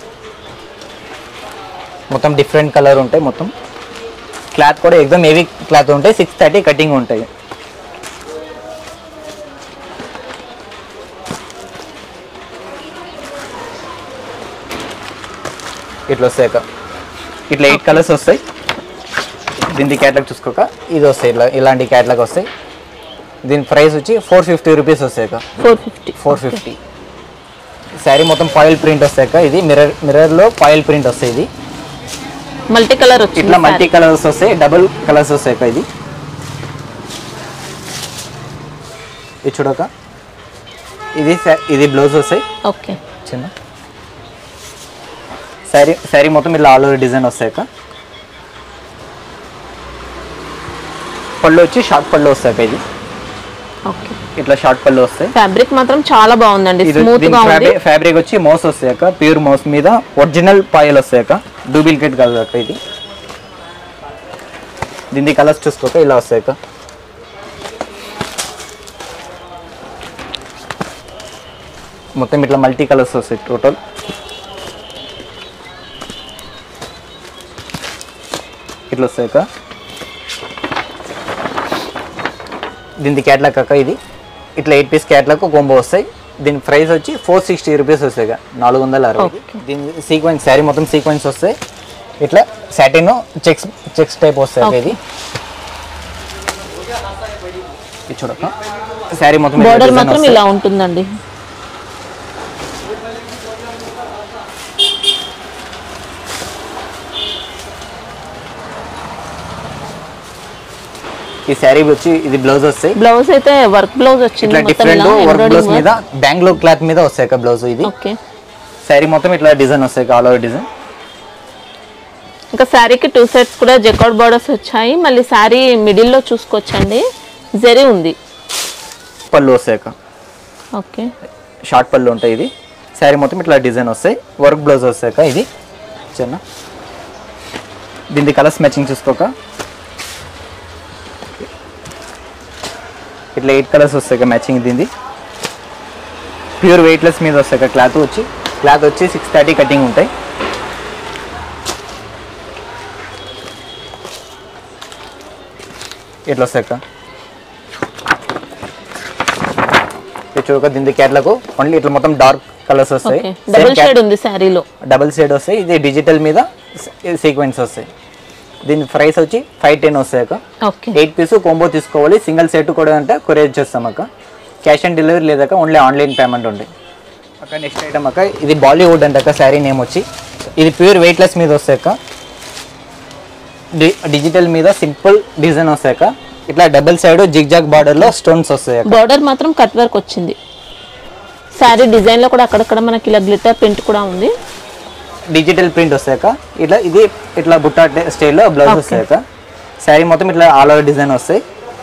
మొత్తం డిఫరెంట్ కలర్ ఉంటాయి మొత్తం క్లాత్ కూడా ఎక్దమ్ హెవీ క్లాత్ ఉంటాయి సిక్స్ థర్టీ కటింగ్ ఉంటాయి ఇట్లా వస్తాయి అక్క ఇట్లా ఎయిట్ కలర్స్ వస్తాయి దీని క్యాట్లాగ్ చూసుకోక ఇది వస్తాయి ఇట్లా ఇలాంటి క్యాట్లాగ్ వస్తాయి దీని ప్రైస్ వచ్చి ఫోర్ ఫిఫ్టీ రూపీస్ వస్తాయి అక్క four fifty four fifty saree మొత్తం ఫాయిల్ ప్రింట్ వస్తాయి అక్క ఇది మిర్రర్ మిర్రర్లో ఫాయిల్ ప్రింట్ వస్తాయి ఇది మల్టీ కలర్ వచ్చింది ఇట్లా మల్టీ కలర్స్ వస్తాయి డబుల్ కలర్స్ వస్తాయి అక్క ఇది ఇది చూడక ఇది శా- ఇది బ్లౌజ్ వస్తాయి ఓకే చిన్న శారీ శారీ మొత్తం ఇట్లా ఆల్ ఓవర్ డిజైన్ వస్తాయి అక్క పళ్ళు వచ్చి షార్ట్ పళ్ళు వస్తాయి అక్క ఇది ఓకే ఇట్లా షార్ట్ పళ్ళు వస్తాయి ఫ్యాబ్రిక్ మాత్రం చాలా బాగుందండి ఇది స్మూత్ గా ఉంది ఫ్యాబ్రిక్ వచ్చి మోస్ వస్తాయి అక్క ప్యూర్ మోస్ మీద ఒరిజినల్ పాయల్ వస్తాయి అక్క డూప్లికేట్ కాదు అక్క ఇది దీని కలర్స్ చూసుకోక ఇలా వస్తాయి అక్క మొత్తం ఇట్లా మల్టీ కలర్స్ వస్తాయి టోటల్ ఇట్లా వస్తాయి అక్క దీని క్యాట్లాగ్ అక్క ఇది ఇట్లా ఎయిట్ పీస్ క్యాట్లాగ్ కొంబో వస్తాయి దీని ప్రైస్ వచ్చి ఫోర్ సిక్స్టీ రూపీస్ వస్తాయి అక్క నాలుగు వందల అరవై Okay. దీని సీక్వెన్స్ శారీ మొత్తం సీక్వెన్స్ వస్తాయి ఇట్లా సాటిన్ చెక్స్ చెక్స్ టైప్ వస్తాయి అక్క ఇది ఇది చూడక్క శారీ మొత్తం ఇట్లా బార్డర్ design మాత్రం వస్తాయి. ఇలా ఉంటుందండి ఈ శారీ వచ్చి ఇది బ్లౌజ్ వస్తాయి బ్లౌజ్ అయితే వర్క్ బ్లౌజ్ వచ్చింది ఇట్లా మొత్తం డిఫరెంట్ ఇలా వర్క్ బ్లౌజ్ embroidering మీద బ్యాంగ్లో క్లాత్ మీద వస్తాయి అక్క బ్లౌజ్ ఇది ఓకే శారీ మొత్తం ఇట్లా డిజైన్ వస్తాయి ఆల్ ఓవర్ డిజైన్ ఇంకా శారీకి టూ సెట్స్ కూడా జెకౌట్ బార్డర్స్ వచ్చాయి మళ్ళీ శారీ మిడిల్లో చూసుకోవచ్చండి జరీ ఉంది పళ్ళు వస్తాయి అక్క ఓకే షార్ట్ పళ్ళు ఉంటాయి ఇది శారీ మొత్తం ఇట్లా డిజైన్ వస్తాయి వర్క్ బ్లౌజ్ వస్తాయి అక్క ఇది చిన్న దీని కలర్స్ మ్యాచింగ్ చూసుకోక ఇట్లా ఎయిట్ కలర్స్ వస్తాయి మ్యాచింగ్ దీనిది ప్యూర్ వెయిట్లెస్ మీద వస్తాయి క్లాత్ వచ్చి క్లాత్ వచ్చి సిక్స్ థర్టీ కటింగ్ ఉంటాయి ఇట్లా వస్తాయి అక్క ఇది చూడక దీని క్యాట్లాకు ఓన్లీ ఇట్లా మొత్తం డార్క్ కలర్స్ వస్తాయి ఓకే డబుల్ షేడ్ ఉంది శారీలో డబుల్ షేడ్ వస్తాయి ఇది డిజిటల్ మీద సీక్వెన్స్ వస్తాయి దీని ప్రైస్ వచ్చి ఫైవ్ టెన్ వస్తాయి అక్క ఓకే ఎయిట్ పీస్ కోంబో తీసుకోవాలి సింగిల్ సెట్ కూడా అంటే కొరియర్ చేస్తాం అక్క క్యాష్ ఆన్ డెలివరీ లేదక్క ఓన్లీ ఆన్లైన్ పేమెంట్ ఉంది అక్క నెక్స్ట్ ఐటమ్ అక్క ఇది బాలీవుడ్ అంటే అక్క శారీ నేమ్ వచ్చి ఇది ప్యూర్ వెయిట్లెస్ మీద వస్తాయి అక్క డి డిజిటల్ మీద సింపుల్ డిజైన్ వస్తాయి అక్క ఇట్లా డబుల్ సైడ్ జిగ్జాగ్ బార్డర్లో స్టోన్స్ వస్తాయి అక్క బార్డర్ మాత్రం కట్ వర్క్ వచ్చింది శారీ డిజైన్ లో కూడా అక్కడక్కడ మనకి ఇలా గ్లిటర్ ప్రింట్ కూడా ఉంది డిజిటల్ ప్రింట్ వస్తాయక ఇట్లా ఇది ఇట్లా బుట్ట స్టైల్లో బ్లౌజ్ Okay. వస్తాయక శారీ మొత్తం ఇట్లా ఆల్ ఓవర్ డిజైన్ వస్తాయి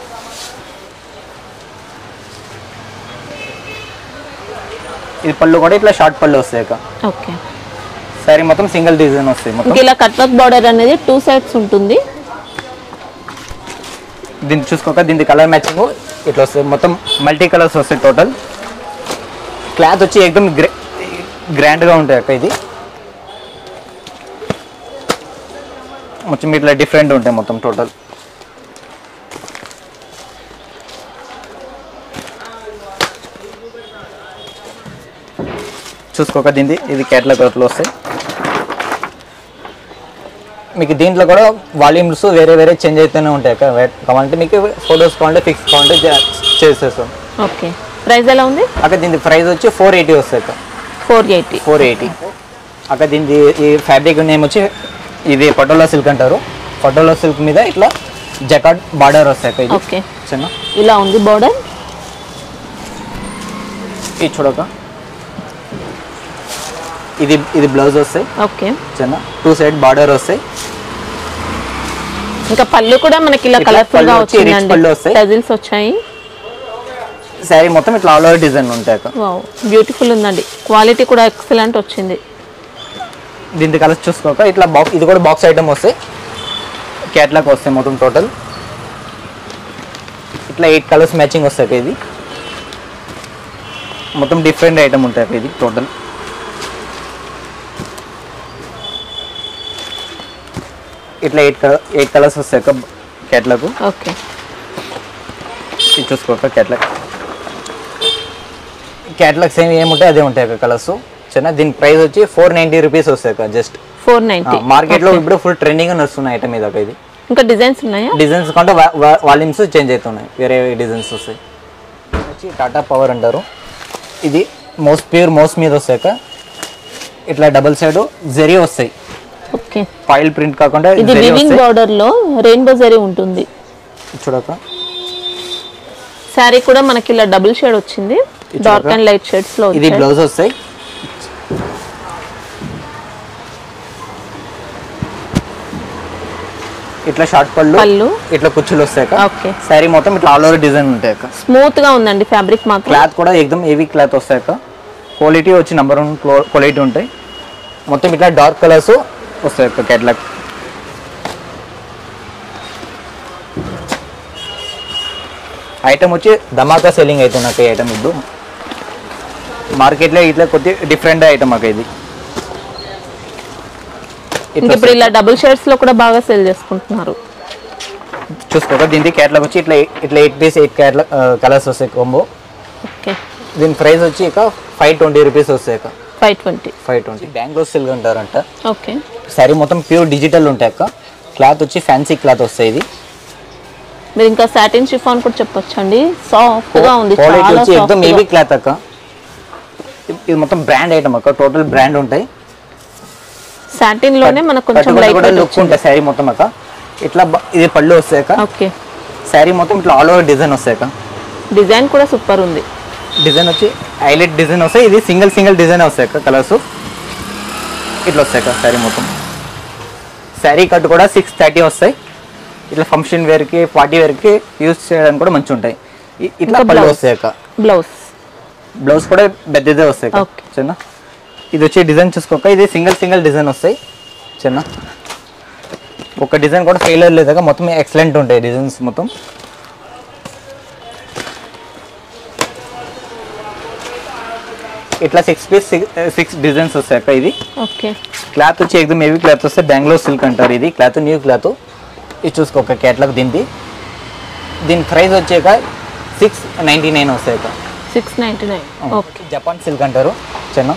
ఇది పళ్ళు కూడా ఇట్లా షార్ట్ పళ్ళు వస్తాయక ఓకే శారీ మొత్తం సింగిల్ డిజైన్ వస్తాయి మొత్తం ఇంక ఇలా కట్ వర్క్ బార్డర్ అనేది టూ సైడ్స్ ఉంటుంది దీన్ని చూసుకోక దీని కలర్ మ్యాచింగ్ ఇట్లా వస్తాయి మొత్తం మల్టీ కలర్స్ వస్తాయి టోటల్ క్లాత్ వచ్చి ఎక్దమ్ గ్రే గ్రాండ్గా ఉంటాయి అక్క ఇది మొత్తం ఇట్లా డిఫరెంట్ ఉంటాయి మొత్తం టోటల్ చూసుకోక దీన్ని ఇది క్యాట్లాగ్ లో వస్తాయి మీకు దీంట్లో కూడా వాల్యూమ్స్ వేరే వేరే చేంజ్ అవుతూనే ఉంటాయి అక్క వే- కావాలంటే మీకు ఫొటోస్ కావాలంటే ఫిక్స్ కావాలంటే జా- చేసేస్తాం ఓకే ప్రైస్ ఎలా ఉంది అక్క దీని ప్రైస్ వచ్చి ఫోర్ ఎయిటీ వస్తాయి అక్క ఫోర్ ఎయిటీ ఫోర్ ఎయిటీ అక్క దీని ఈ ఫ్యాబ్రిక్ నేమ్ వచ్చి ఇది పటోలా సిల్క్ అంటారు పటోలా సిల్క్ మీద ఇట్లా జకాట్ బార్డర్ వస్తాయి అక్క ఇది ఓకే చిన్న ఇలా ఉంది బార్డర్ ఇది చూడక ఇది ఇది బ్లౌజ్ వస్తాయి ఓకే చిన్న టూ సైడ్ బార్డర్ వస్తాయి ఇంకా పళ్ళు కూడా మనకి ఇలా ఇట్లా కలర్ఫుల్ గా పళ్ళు వచ్చి rich వచ్చిందండి పళ్ళు వస్తాయి. టజిల్స్ వచ్చాయి శారీ మొత్తం ఇట్లా ఆల్ ఓవర్ డిజైన్ ఉంటాయి అక్క వావ్ బ్యూటిఫుల్ ఉందండి క్వాలిటీ కూడా ఎక్సలెంట్ వచ్చింది దీని కలర్స్ చూసుకోక ఇట్లా బాక్స్ ఇది కూడా బాక్స్ ఐటమ్ వస్తాయి క్యాట్లాగ్ వస్తాయి మొత్తం టోటల్ ఇట్లా ఎయిట్ కలర్స్ మ్యాచింగ్ వస్తాయి అక్క ఇది మొత్తం డిఫరెంట్ ఐటమ్ ఉంటాయి అక్క ఇది టోటల్ ఇట్లా ఎయిట్ కలర్ ఎయిట్ కలర్స్ వస్తాయి అక్క క్యాట్లాగ్ ఓకే ఇది చూసుకోక క్యాట్లాగ్ క్యాట్లాగ్స్ ఏమి ఏముంటాయి అదే ఉంటాయి అక్క కలర్స్ చిన్న దీని ప్రైస్ వచ్చి ఫోర్ నైంటీ రూపీస్ వస్తాయి అక్క జస్ట్ ఫోర్ నైన్టీ మార్కెట్ లో ఇప్పుడు ఫుల్ ట్రెండింగ్ నడుస్తున్న ఐటమ్ ఇది ఒక ఇది ఇంకా డిజైన్స్ ఉన్నాయా డిజైన్స్ కంటే వాల్యూమ్స్ చేంజ్ అవుతున్నాయి వేరే డిజైన్స్ వస్తాయి వచ్చి టాటా పవర్ అంటారు ఇది మోస్ ప్యూర్ మోస్ మీద వస్తాయి అక్క ఇట్లా డబుల్ సైడ్ జరీ వస్తాయి ఓకే ఫైల్ ప్రింట్ కాకుండా ఇది జరీ వివింగ్ వస్తాయి బార్డర్ లో రెయిన్బో జరీ ఉంటుంది చూడక శారీ కూడా మనకి ఇలా డబుల్ షేడ్ వచ్చింది ఇది డార్క్ చూడరా? అండ్ లైట్ షేడ్స్ లో ఇది వచ్చాయి. బ్లౌజ్ వస్తాయి ఇట్లా షార్ట్ పళ్ళు పళ్ళు ఇట్లా కుచ్చులు వస్తాయి అక్క ఓకే శారీ మొత్తం ఇట్లా ఆల్ ఓవర్ డిజైన్ ఉంటాయి అక్క స్మూత్ గా ఉందండి ఫ్యాబ్రిక్ మాత్రం క్లాత్ కూడా ఎక్దమ్ హెవీ క్లాత్ వస్తాయి అక్క క్వాలిటీ వచ్చి నెంబర్ వన్ క్వాలిటీ ఉంటాయి మొత్తం ఇట్లా డార్క్ కలర్స్ వస్తాయి అక్క క్యాట్లాగ్ ఐటమ్ వచ్చి ధమాకా సెల్లింగ్ అవుతుంది అక్క ఈ ఐటమ్ ఇప్పుడు మార్కెట్లో ఇట్లా కొద్ది డిఫరెంట్ ఐటమ్ అక్క ఇది ఇంక ఇట్లా ఇప్పుడు ఇలా డబుల్ షేడ్స్ లో కూడా బాగా సేల్ చేసుకుంటున్నారు చూసుకోక దీనికి క్యాట్లాగ్ వచ్చి ఇట్లా ఇట్లా eight piece eight catalogue colours వస్తాయి కొంబో ఓకే దీని ప్రైస్ వచ్చి ఇక ఫైవ్ ట్వంటీ రూపీస్ వస్తాయి అక్క five twenty five twenty Bengaluru silk అంటారంట ఓకే శారీ మొత్తం ప్యూర్ డిజిటల్ ఉంటాయి అక్క క్లాత్ వచ్చి ఫ్యాన్సీ క్లాత్ వస్తాయి ఇది మీరు ఇంకా సాటిన్ షిఫాన్ కూడా చెప్పొచ్చండి సాఫ్ట్ గా ఉంది క్వాలిటీ చాలా వచ్చి ఎక్దమ్ సాఫ్ట్ హెవీ క్లాత్ అక్క ఇది- ఇది మొత్తం బ్రాండ్ ఐటమ్ అక్క టోటల్ బ్రాండ్ ఉంటాయి సాటిన్ లోనే మనకు కొంచెం కట్టుకుంటే లైట్ కూడా లుక్ ఉంటాయి శారీ మొత్తం అక్క ఇట్లా బ- ఇది పళ్ళు వస్తాయి అక్క ఓకే శారీ మొత్తం ఇట్లా ఆల్ ఓవర్ డిజైన్ వస్తాయి అక్క డిజైన్ కూడా సూపర్ ఉంది డిజైన్ వచ్చి హైలైట్ డిజైన్ వస్తాయి ఇది సింగిల్ సింగిల్ డిజైన్ వస్తాయి అక్క కలర్స్ ఇట్లా వస్తాయి అక్క శారీ మొత్తం శారీ కట్ కూడా సిక్స్ థర్టీ వస్తాయి ఇట్లా ఫంక్షన్ వేర్కి పార్టీ వేర్కి యూస్ చేయడానికి కూడా మంచిగా ఉంటాయి ఇ- ఇట్లా ఇంకా పళ్ళు blouse. వస్తాయి అక్క బ్లౌజ్ బ్లౌజ్ కూడా పెద్దదే వస్తాయి అక్క. Okay. చిన్న ఇది వచ్చి డిజైన్ చూసుకోక ఇది సింగిల్ సింగిల్ డిజైన్ వస్తాయి చిన్న ఒక డిజైన్ కూడా ఫెయిల్ లేదాక మొత్తం ఎక్సలెంట్ ఉంటాయి డిజైన్స్ మొత్తం ఇట్లా సిక్స్ పీస్ సిక్స్ డిజైన్స్ వస్తాయి అక్క ఇది ఓకే క్లాత్ వచ్చి ఎగ్దమ్ హెవీ క్లాత్ వస్తే బెంగళూరు సిల్క్ అంటారు ఇది క్లాత్ న్యూ క్లాత్ ఇది చూసుకో ఒక క్యాట్లాగ్ దీనిది దీని ప్రైస్ వచ్చాక సిక్స్ నైంటీ నైన్ వస్తాయి అక్క six ninety nine okay Japan silk అంటారు చిన్న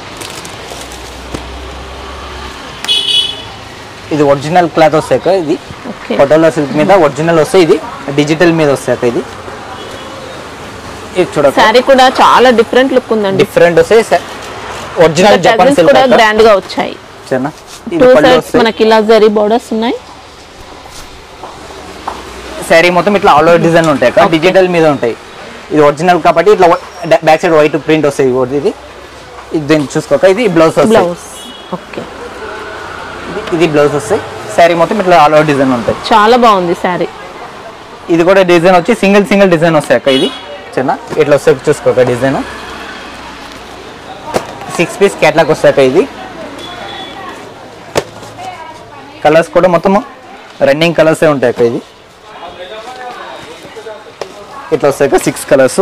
ఇది ఒరిజినల్ క్లాత్ వస్తాయి అక్క ఇది ఓకే పటోలా సిల్క్ మీద ఒరిజినల్ వస్తాయి ఇది డిజిటల్ మీద వస్తాయి అక్క ఇది ఇది చూడక శారీ కూడా చాలా డిఫరెంట్ లుక్ ఉందండి డిఫరెంట్ వస్తాయి ఒరిజినల్ జపాన్ టజల్స్ సిల్క్ కూడా అక్క. గ్రాండ్ గా వచ్చాయి చిన్న ఇది టూ పళ్ళు సైడ్స్ వస్తాయి మనకి ఇలా జరీ బోర్డర్స్ ఉన్నాయి శారీ మొత్తం ఇట్లా ఆల్ ఓవర్ డిజైన్ ఉంటాయి అక్క డిజిటల్ మీద ఉంటాయి ఇది ఒరిజినల్ కాబట్టి ఇట్లా బ్యాక్ సైడ్ వైట్ ప్రింట్ వస్తాయి ఇది ఇది ఇది దీన్ని చూసుకోక ఇది బ్లౌజ్ వస్తాయి బ్లౌజ్ ఓకే ఇది- ఇది బ్లౌజ్ వస్తాయి శారీ మొత్తం ఇట్లా ఆల్ ఓవర్ డిజైన్ ఉంటాయి చాలా బాగుంది శారీ ఇది కూడా డిజైన్ వచ్చి సింగిల్ సింగిల్ డిజైన్ వస్తాయి అక్క ఇది చిన్న ఇట్లా వస్తాయి చూసుకోక డిజైన్ సిక్స్ పీస్ క్యాట్లాగ్ వస్తాయి అక్క ఇది కలర్స్ కూడా మొత్తం రన్నింగ్ కలర్సే ఉంటాయి అక్క ఇది ఇట్లా వస్తాయి అక్క సిక్స్ కలర్స్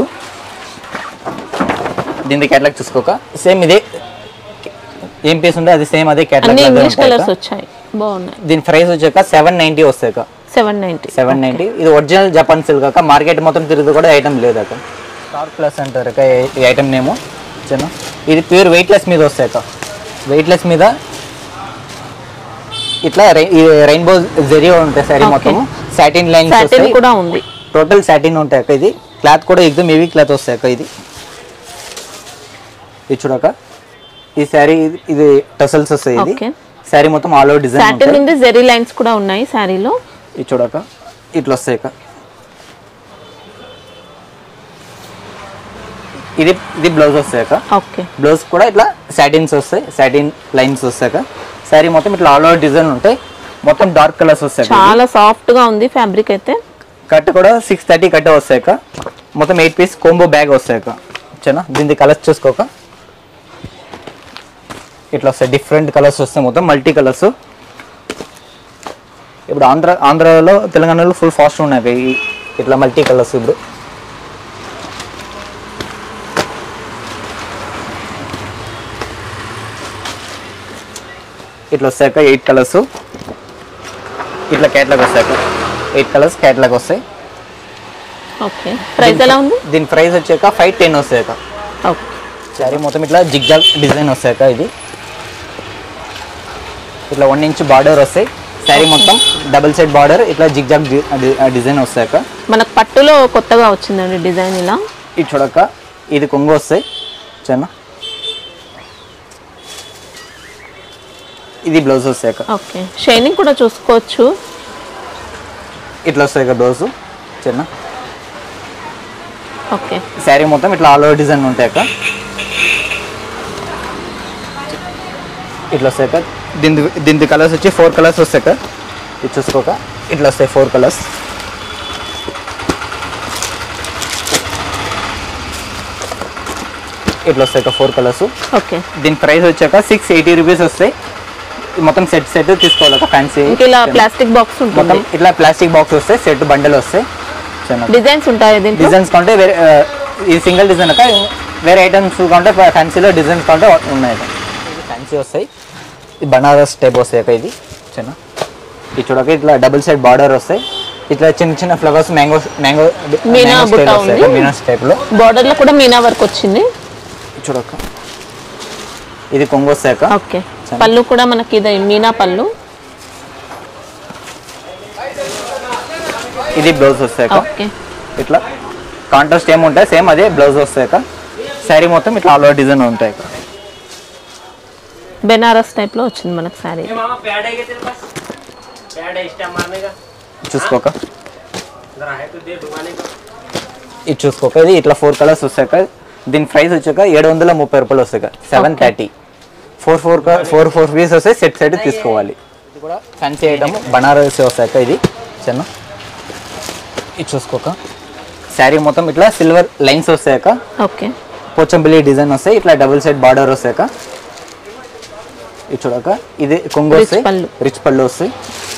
దీని క్యాట్లాగ్ చూసుకోక సేమ్ ఇదే ఏం పీస్ ఉందో అది సేమ్ అదే అన్ని ఇంగ్లీష్ క్యాట్లాగ్ కలర్స్ వచ్చాయి బాగున్నాయి దీని ప్రైస్ వచ్చాక సెవెన్ నైంటీ వస్తాయి అక్క సెవెన్ నైంటీ సెవెన్ నైంటీ ఇది ఒరిజినల్ జపాన్ సిల్క్ అక్క మార్కెట్ మొత్తం తిరుగుతూ కూడా ఐటమ్ లేదు అక్క స్టార్ ప్లస్ అంటారు అక్క ఈ- ఈ ఐటమ్ నేము చిన్న ఇది ప్యూర్ వెయిట్లెస్ మీద వస్తాయి అక్క వెయిట్లెస్ మీద ఇట్లా రై- ఈ రెయిన్బో జెరీ ఉంటాయి సారీ Okay. మొత్తం సాటిన్ లైన్స్ సాటిన్ వస్తాయి కూడా ఉంది టోటల్ సాటిన్ ఉంటాయి అక్క ఇది క్లాత్ కూడా ఎగ్దమ్ హెవీ క్లాత్ వస్తాయి అక్క ఇది ఇది చూడక ఈ శారీ ఇది టసల్స్ వస్తాయి ఇది Okay. శారీ మొత్తం ఆల్ ఓవర్ డిజైన్ సాటిన్ ఉంది జెరీ లైన్స్ కూడా ఉన్నాయి శారీలో ఇది చూడక ఇట్లా వస్తాయి అక్క ఇది ఇది బ్లౌజ్ వస్తాయి అక్క ఓకే బ్లౌజ్ కూడా ఇట్లా సాటిన్స్ వస్తాయి సాటిన్ లైన్స్ వస్తాయి శారీ మొత్తం ఇట్లా ఆల్ ఓవర్ డిజైన్ ఉంటాయి మొత్తం డార్క్ కలర్స్ వస్తాయి అక్క. చాలా సాఫ్ట్ గా ఉంది ఫ్యాబ్రిక్ అయితే కట్ కూడా సిక్స్ థర్టీ కట్ వస్తాయి అక్క మొత్తం ఎయిట్ పీస్ కోంబో బ్యాగ్ వస్తాయి అక్క చనా దీని కలర్స్ చూసుకోక ఇట్లా వస్తాయి డిఫరెంట్ కలర్స్ వస్తాయి మొత్తం మల్టీ కలర్స్ ఇప్పుడు ఆంధ్ర ఆంధ్రాలో తెలంగాణలో ఫుల్ ఫాస్ట్ ఉన్నాయి అక్క ఈ ఇట్లా మల్టీ కలర్స్ ఇప్పుడు ఇట్లా వస్తాయి అక్క ఎయిట్ కలర్స్ ఇట్లా క్యాట్లాగ్ వస్తాయి అక్క ఎయిట్ కలర్స్ క్యాట్లాగ్ వస్తాయి ఓకే ప్రైస్ ఎలా ఉంది దీని ప్రైస్ వచ్చాక ఫైవ్ టెన్ వస్తాయి అక్క ఓకే శారీ మొత్తం ఇట్లా జిగ్జాగ్ డిజైన్ వస్తాయి అక్క ఇది ఇట్లా వన్ ఇంచ్ బార్డర్ వస్తాయి శారీ మొత్తం డబుల్ సైడ్ బార్డర్ ఇట్లా జిగ్జాగ్ డిజైన్ వస్తాయి అక్క మనకు పట్టులో కొత్తగా వచ్చిందండి డిజైన్ ఇలా ఇది చూడక్క ఇది కొంగు వస్తాయి చిన్న ఇది బ్లౌజ్ వస్తాయి అక్క ఓకే షైనింగ్ కూడా చూసుకోవచ్చు ఇట్లా వస్తాయి అక్క బ్లౌజ్ చిన్న ఓకే శారీ మొత్తం ఇట్లా ఆల్ ఓవర్ డిజైన్ ఉంటాయి అక్క ఇట్లా వస్తాయి అక్క దీని దీని కలర్స్ వచ్చి ఫోర్ కలర్స్ వస్తాయి అక్క ఇది చూసుకోక ఇట్లా వస్తాయి ఫోర్ కలర్స్ ఇట్లా వస్తాయి అక్క ఫోర్ కలర్స్ ఓకే దీని ప్రైస్ వచ్చాక సిక్స్ ఎయిటీ రూపీస్ వస్తాయి ఇది మొత్తం సెట్ సెట్ తీసుకోవాలి అక్క ఫ్యాన్సీ ఇంకా ఇలా ప్లాస్టిక్ బాక్స్ మొత్తం ఉంటుంది ఇట్లా ప్లాస్టిక్ బాక్స్ వస్తాయి సెట్ బండల్ వస్తాయి చిన్న డిజైన్స్ ఉంటాయి దీంట్లో డిజైన్స్ కంటే వేరే ఆ, ఇది సింగిల్ డిజైన్ అక్క వేరే ఐటమ్స్ కంటే ఫ్యాన్సీలో డిజైన్స్ కంటే ఉన్నాయి అక్క. ఇది ఫ్యాన్సీ వస్తాయి ఇది బనారస్ టైప్ వస్తాయి అక్క ఇది చిన్న ఇది చూడక ఇట్లా డబుల్ సైడ్ బార్డర్ వస్తాయి ఇట్లా చిన్న చిన్న ఫ్లవర్స్ మ్యాంగో మ్యాంగో మీనా బుట్ట ఉంది. మీనాస్ టైప్లో బార్డర్ లో కూడా మీనా వర్క్ వచ్చింది చూడక ఇది కొంగు వస్తాయి అక్క ఓకే పళ్ళు కూడా మనకి ఇది మీనా పళ్ళు ఇది బ్లౌజ్ వస్తాయి అక్క ఓకే ఇట్లా కాంట్రాస్ట్ ఏముంటాయి సేమ్ అదే బ్లౌజ్ వస్తాయి అక్క శారీ మొత్తం ఇట్లా ఆల్ ఓవర్ డిజైన్ ఉంటాయి అక్క బెనారస్ టైప్ లో వచ్చింది మనకి శారీ मामा पैड है क्या तेरे पास पैड है स्टेप मारने का చూసుకోక जरा है तो दे दुकाने का ఇది చూసుకోక ఇది ఇట్లా ఫోర్ కలర్స్ వస్తాక దీని ప్రైస్ వచ్చాక ఏడు వందల ముప్పై రూపాయలు వస్తాయి seven thirty four four four four piece వస్తే సెట్ సెట్ తీసుకోవాలి ఇది కూడా ఫ్యాన్సీ ఐటమ్ బనారసి వస్తాయి అక్క ఇది చిన్న ఇది చూసుకోక శారీ మొత్తం ఇట్లా సిల్వర్ లైన్స్ వస్తాయక ఓకే పోచంపల్లి డిజైన్ వస్తాయి ఇట్లా డబుల్ సైడ్ బార్డర్ వస్తాయక ఇది చూడక ఇది కొంగు Rich వస్తాయి పళ్ళు. రిచ్ పళ్ళు వస్తాయి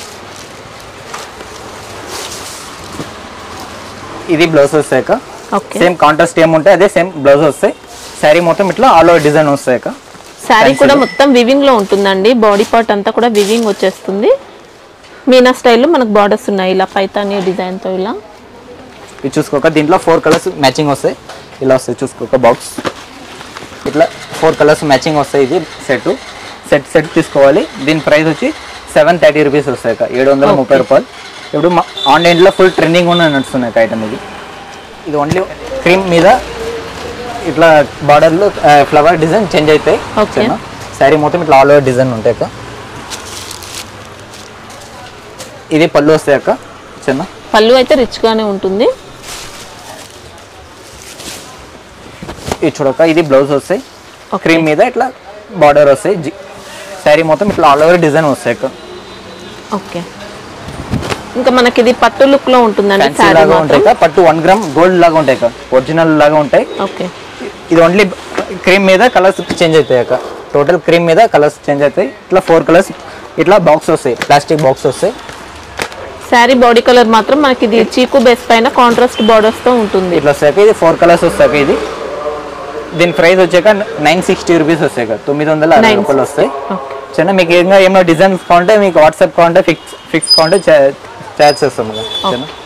ఇది బ్లౌజ్ వస్తాయక ఓకే సేమ్ కాంట్రాస్ట్ ఏముంటాయి అదే సేమ్ బ్లౌజ్ వస్తాయి శారీ మొత్తం ఇట్లా ఆల్ ఓవర్ డిజైన్ వస్తాయక శారీ Fancy కూడా లో. మొత్తం వివింగ్ లో ఉంటుందండి బాడీ పార్ట్ అంతా కూడా వివింగ్ వచ్చేస్తుంది మీనా స్టైల్లో మనకు బార్డర్స్ ఉన్నాయి ఇలా పైతాని డిజైన్ తో ఇలా ఇది చూసుకోక దీంట్లో ఫోర్ కలర్స్ మ్యాచింగ్ వస్తాయి ఇలా వస్తాయి చూసుకోక బాక్స్ ఇట్లా ఫోర్ కలర్స్ మ్యాచింగ్ వస్తాయి ఇది సెట్ సెట్ సెట్ తీసుకోవాలి దీని ప్రైస్ వచ్చి సెవెన్ థర్టీ రూపీస్ వస్తాయి అక్క ఏడు వందల ముప్పై రూపాయలు ఇప్పుడు మా ఆన్లైన్లో ఫుల్ ట్రెండింగ్ ఉన్న నడుస్తున్నాయి ఐటమ్ ఇది ఇది ఓన్లీ క్రీమ్ మీద ఇట్లా బార్డర్లో ఫ్లవర్ డిజైన్ చేంజ్ అవుతాయి Okay. శారీ మొత్తం ఇట్లా ఆల్ ఓవర్ డిజైన్ ఉంటాయి అక్క ఇది పళ్ళు వస్తాయి అక్క చిన్న పళ్ళు అయితే రిచ్ గానే ఉంటుంది ఇది చూడక ఇది బ్లౌజ్ వస్తాయి Okay. క్రీమ్ మీద ఇట్లా బార్డర్ వస్తాయి జి- శారీ మొత్తం ఇట్లా ఆల్ ఓవర్ డిజైన్ వస్తాయి అక్క ఓకే ఇంకా మనకి ఇది పట్టు లుక్ లో ఉంటుందండి ఫ్యాన్సీ శారీ లాగా ఉంటాయి మాత్రం అక్క. పట్టు వన్ గ్రామ్ గోల్డ్ లాగా ఉంటాయి అక్క ఒరిజినల్ లాగా ఉంటాయి ఓకే ఇది ఓన్లీ క్రీమ్ మీద కలర్స్ చేంజ్ అవుతాయి అక్క టోటల్ క్రీమ్ మీద కలర్స్ చేంజ్ అవుతాయి ఇట్లా ఫోర్ కలర్స్ ఇట్లా బాక్స్ వస్తాయి ప్లాస్టిక్ బాక్స్ వస్తాయి శారీ బాడీ కలర్ మాత్రం మనకి ఇది చీకు బేస్ పైన కాంట్రాస్ట్ బార్డర్స్ తో ఉంటుంది ఇట్లా వస్తాక ఇది ఫోర్ కలర్స్ వస్తాక ఇది దీని ప్రైస్ వచ్చాక నైన్ సిక్స్టీ రూపీస్ వస్తాయి అక్క తొమ్మిది వందల అరవై Nine రూపాయలు వస్తాయి ఓకే చిన్న మీకు ఏమైనా ఏమైనా డిజైన్స్ కావాలంటే మీకు వాట్సాప్ కావాలంటే ఫిక్స్ ఫిక్స్ కావాలంటే ఛార్జ్ చేస్తాం కదా చిన్న